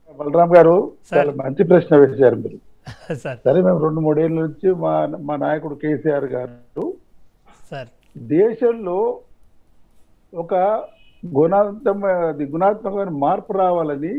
బలరాం గారు సార్. చాలా మంచి ప్రశ్న వేశారు మీరు సార్ సరే మేము రెండు మూడేళ్ళ నుంచి మా మా నాయకుడు కేసీఆర్ గారు సార్ దేశంలో ఒక గుణాత్మ అది గుణాత్మకమైన మార్పు రావాలని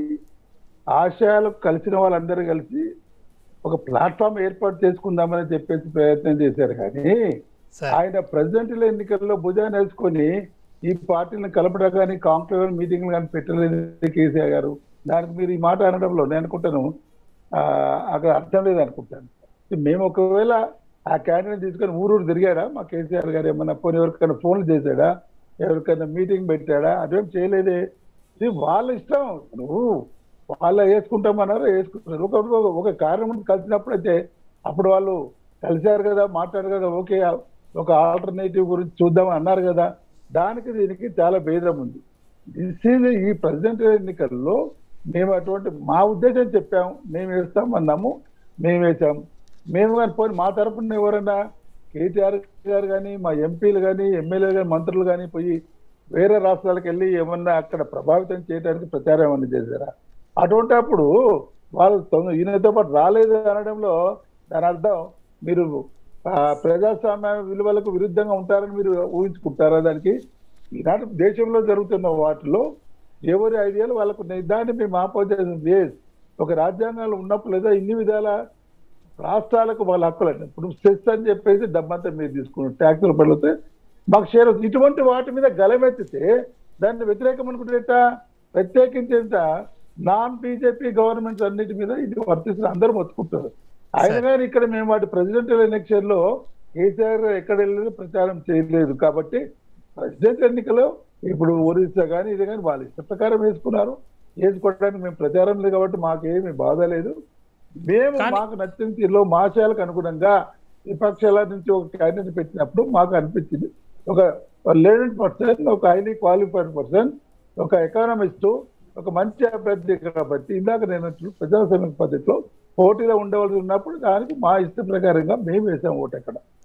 ఆశయాలు కలిసిన వాళ్ళందరూ కలిసి ఒక ప్లాట్ఫామ్ ఏర్పాటు చేసుకుందామని చెప్పేసి ప్రయత్నం చేశారు కానీ సార్ ఆయన ప్రెసిడెంట్ల ఎన్నికల్లో భుజాన్ని వేసుకొని ఈ పార్టీలను కలపడం కానీ కాంక్లేవ్ మీటింగ్లు కానీ పెట్టలేదు కేసీఆర్ గారు దానికి మీరు ఈ మాట అనడంలో నేను అనుకుంటాను ఆ, అక్కడ అర్థం లేదు అనుకుంటాను మేము ఒకవేళ ఆ క్యాండిడేట్ తీసుకొని ఊరూరు తిరిగాడా మా కేసీఆర్ గారు ఏమన్నా పోనీ ఎవరికైనా ఫోన్లు చేశాడా ఎవరికైనా మీటింగ్ పెట్టాడా అదేం చేయలేదే ఇది వాళ్ళ ఇష్టం నువ్వు వాళ్ళ వేసుకుంటామన్నారు వేసుకుంటారు ఒక ఒక- ఒక కారణం ఉండి కలిసినప్పుడు అయితే అప్పుడు వాళ్ళు కలిశారు కదా మాట్లాడారు కదా ఓకే ఒక ఆల్టర్నేటివ్ గురించి చూద్దాం అన్నారు కదా దానికి దీనికి చాలా భేదం ఉంది దిస్ ఈజ్ ఈ ప్రెసిడెంట్ ఎన్నికల్లో మేము అటువంటి మా ఉద్దేశం చెప్పాము మేము వేస్తాం అన్నాము మేము వేసాం మేము కానీ పోయి మా తరపున ఎవరైనా కేటీఆర్ గారు కానీ మా ఎంపీలు కానీ ఎమ్మెల్యేలు కానీ మంత్రులు కానీ పోయి వేరే రాష్ట్రాలకు వెళ్ళి ఏమన్నా అక్కడ ప్రభావితం చేయడానికి ప్రచారం ఏమన్నా చేశారా అటువంటి అప్పుడు వాళ్ళు తొందర ఈయనతో పాటు రాలేదు అనడంలో దాని అర్థం మీరు ఆ, ప్రజాస్వామ్య విలువలకు విరుద్ధంగా ఉంటారని మీరు ఊహించుకుంటారా దానికి ఈనాటి దేశంలో జరుగుతున్న వాటిలో ఎవరి ఐడియాలు వాళ్ళకు ఉన్నాయి. దాన్ని మేము ఆపోజిషన్ వేస్ ఒక రాజ్యాంగాలు ఉన్నప్పుడు లేదా ఇన్ని విధాల రాష్ట్రాలకు వాళ్ళ హక్కులు అండి ఇప్పుడు సెస్ అని చెప్పేసి డబ్బంతా మీరు తీసుకున్నారు ట్యాక్సులు పడితే మాకు షేర్ వస్తుంది. ఇటువంటి వాటి మీద గలమెత్తితే దాన్ని వ్యతిరేకం అనుకుంటే ప్రత్యేకించి ఎంత నాన్ బీజేపీ గవర్నమెంట్స్ అన్నిటి మీద ఇది వర్తిస్తుంది అందరూ మొత్తుకుంటారు ఆయన గారు ఇక్కడ మేము వాటి ప్రెసిడెంటల్ ఎలక్షన్ లో కేసీఆర్ ఎక్కడ వెళ్ళలేదు ప్రచారం చేయలేదు కాబట్టి ప్రెసిడెంట్ ఎన్నికలో ఇప్పుడు ఒరిస్సా కానీ ఇది కానీ వాళ్ళ ఇష్ట ప్రకారం వేసుకున్నారు వేసుకోవడానికి మేము ప్రచారం లేదు కాబట్టి మాకేమీ బాధ లేదు మేము కానీ- మాకు నచ్చిన తీరులో మా ఆశయాలకు అనుగుణంగా విపక్షాల నుంచి ఒక క్యాండిడేట్ పెట్టినప్పుడు మాకు అనిపించింది ఒక లేడెడ్ పర్సన్ ఒక హైలీ క్వాలిఫైడ్ పర్సన్ ఒక ఎకానమిస్ట్ ఒక మంచి అభ్యర్థి కాబట్టి ఇందాక నేను అన్నట్లు ప్రజాస్వామ్య పద్ధతిలో పోటీలో ఉండవలసి ఉన్నప్పుడు దానికి మా ఇష్ట ప్రకారంగా మేము వేసాం ఓటు అక్కడ